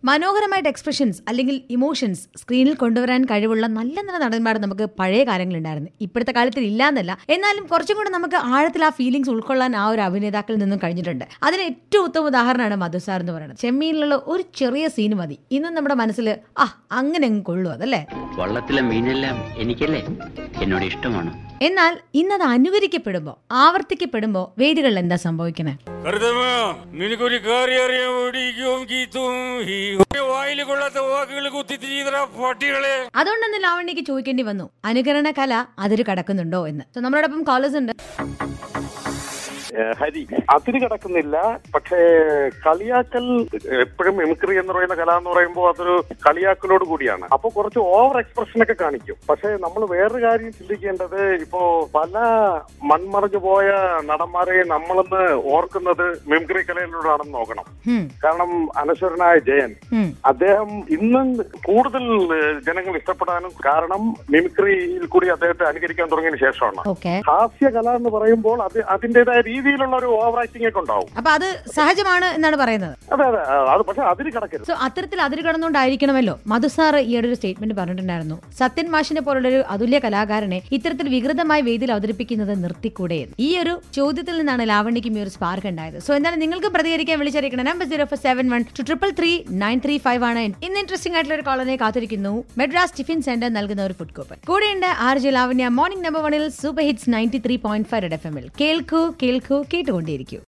മനോഹരമായിട്ട് എക്സ്പ്രഷൻസ് അല്ലെങ്കിൽ ഇമോഷൻസ് സ്ക്രീനിൽ കൊണ്ടുവരാൻ കഴിവുള്ള നല്ല നല്ല നടന്മാർ നമുക്ക് പഴയ കാലങ്ങളുണ്ടായിരുന്നു ഇപ്പോഴത്തെ കാലത്തിൽ ഇല്ലാന്നല്ല എന്നാലും കുറച്ചും കൂടെ നമുക്ക് ആഴത്തിൽ ആ ഫീലിംഗ്സ് ഉൾക്കൊള്ളാൻ ആ ഒരു അഭിനേതാക്കളിൽ നിന്നും കഴിഞ്ഞിട്ടുണ്ട് അതിന് ഏറ്റവും ഉത്തമ ഉദാഹരണമാണ് മധുസാർ എന്ന് പറയുന്നത് ചെമ്മീനിലുള്ള ഒരു ചെറിയ സീൻ മതി ഇന്നും നമ്മുടെ മനസ്സിൽ ആ അങ്ങനെ അങ്ങ് കൊള്ളു അതല്ലേ വള്ളത്തിലെ മീനെല്ലാം എനിക്കല്ലേ എന്നോട് ഇഷ്ടമാണ് എന്നാൽ ഇന്നത് അനുകരിക്കപ്പെടുമ്പോൾ ആവർത്തിക്കപ്പെടുമ്പോൾ വേദികളിൽ എന്താ സംഭവിക്കുന്നത് കരുതമ്മ നിനക്കൊരു കാര്യം അറിയാൻ വേണ്ടിയിരിക്കും ഗീത്തും ഈ വായിൽ കൊള്ളാത്ത വാക്കുകൾ കുത്തി തിരിയുന്ന പട്ടികളെ അതുകൊണ്ടൊന്ന് ലാവണ്യക്ക് ചോദിക്കേണ്ടി വന്നു അനുകരണ കല അതിര് കടക്കുന്നുണ്ടോ എന്ന് So, നമ്മളോടൊപ്പം കോളേഴ്സ് ഉണ്ട് ഏഹ് ഹരി അതിര് കിടക്കുന്നില്ല പക്ഷേ കളിയാക്കൽ എപ്പോഴും മിമിക്രി എന്ന് പറയുന്ന കല എന്ന് പറയുമ്പോൾ അതൊരു കളിയാക്കലോട് കൂടിയാണ് അപ്പൊ കുറച്ച് ഓവർ എക്സ്പ്രഷൻ ഒക്കെ കാണിക്കും പക്ഷെ നമ്മൾ വേറൊരു കാര്യം ചിന്തിക്കേണ്ടത് ഇപ്പോ പല മൺമറഞ്ഞു പോയ നടന്മാരെ നമ്മളൊന്ന് ഓർക്കുന്നത് മിമിക്രി കലയിലൂടെയാണെന്ന് നോക്കണം ഹും, കാരണം അനശ്വരനായ ജയൻ ഹും. അദ്ദേഹം ഇന്നും കൂടുതൽ ഏഹ്, ജനങ്ങൾ ഇഷ്ടപ്പെടാനും കാരണം മിമിക്രിയിൽ കൂടി അദ്ദേഹത്തെ അനുകരിക്കാൻ തുടങ്ങിയതിന് ശേഷമാണ് ഓക്കെ ഹാസ്യ കല എന്ന് പറയുമ്പോൾ അത് അതിന്റേതായ രീതിയിലുള്ള ഒരു ഓവർ ആക്ടിംഗ് ഒക്കെ ഉണ്ടാവും അപ്പൊ അത് സഹജമാണ് എന്നാണ് പറയുന്നത് അതെ അതെ ആ, അത് പക്ഷെ അതിന് കിടക്കരുത് സോ അത്തരത്തിൽ അതിര് കടന്നുകൊണ്ടായിരിക്കണമല്ലോ മധുസാർ ഈയിടെ ഒരു സ്റ്റേറ്റ്മെന്റ് പറഞ്ഞിട്ടുണ്ടായിരുന്നു സത്യൻ മാഷിനെ പോലുള്ള ഒരു അതുല്യ കലാകാരനെ ഇത്തരത്തിൽ വികൃതമായ വേദിയിൽ അവതരിപ്പിക്കുന്നത് നിർത്തിക്കൂടെ എന്ന്. ഈ ഒരു ചോദ്യത്തിൽ നിന്നാണ് ലാവണ്യക്കും ഈ ഒരു സ്പാർക്ക് ഉണ്ടായത് സോ എന്തായാലും നിങ്ങൾക്ക് പ്രതികരിക്കാൻ വിളിച്ചറിയിക്കണം number zero four seven one two triple three nine three five ആണ് ഇന്ന് ഇൻട്രസ്റ്റിംഗ് ആയിട്ടുള്ള ഒരു കോളനെ കാത്തിരിക്കുന്നു മെഡ്രാസ് ടിഫിൻ സെന്റർ നൽകുന്ന ഒരു ഫുഡ് കൂപ്പൺ കൂടെയുണ്ട് R J Lavanya morning number വണിൽ super hits ninety three point five F എമ്മിൽ കേൾക്കൂ കേൾക്കൂ കേട്ടുകൊണ്ടേയിരിക്കൂ